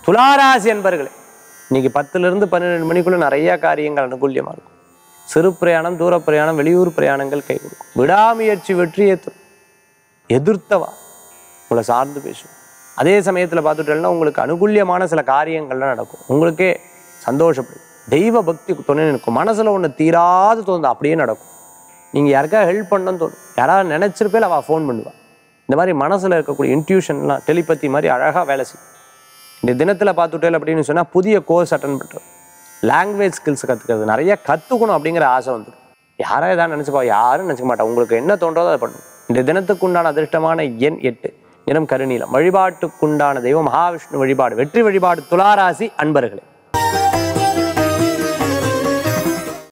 துளாராசி என்பர்களே இன்னைக்கு பத்துலேருந்து பன்னிரெண்டு மணிக்குள்ள நிறைய காரியங்கள் அனுகூல்யமாக இருக்கும் சிறு பிரயாணம் தூர பிரயாணம் வெளியூர் பிரயாணங்கள் கை கொடுக்கும் விடாமுயற்சி வெற்றியை தரும் எதிர்த்தவா உங்களை சார்ந்து பேசும் அதே சமயத்தில் பார்த்துட்டோம்னா உங்களுக்கு அனுகூல்யமான சில காரியங்கள்லாம் நடக்கும் உங்களுக்கே சந்தோஷப்படும் தெய்வ பக்தி துணை இருக்கும் மனசில் ஒன்று தீராது தோணுது அப்படியே நடக்கும் நீங்கள் யாருக்கா ஹெல்ப் பண்ணணும்னு தோணும் யாராவது நினச்சிருப்பேல அவள் ஃபோன் பண்ணுவாள் இந்த மாதிரி மனசில் இருக்கக்கூடிய இன்ட்யூஷன்லாம் டெலிபதி மாதிரி அழகாக வேலை செய்யும் இந்த தினத்தில் பார்த்துட்டேல் அப்படின்னு சொன்னால் புதிய கோர்ஸ் அட்டன் பண்ணுறது லாங்குவேஜ் ஸ்கில்ஸ் கற்றுக்கிறது நிறைய கற்றுக்கணும் அப்படிங்கிற ஆசை வந்துடும் யாராவது எதாவது நினச்சிப்பா யாரும் நினச்சிக்க மாட்டா உங்களுக்கு என்ன தோன்றதோ அதை பண்ணும் இந்த தினத்துக்குண்டான அதிர்ஷ்டமான எண் எட்டு நிறம் கருநீலம் வழிபாட்டுக்குண்டான தெய்வம் மகாவிஷ்ணு வழிபாடு வெற்றி வழிபாடு துளாராசி அன்பர்களே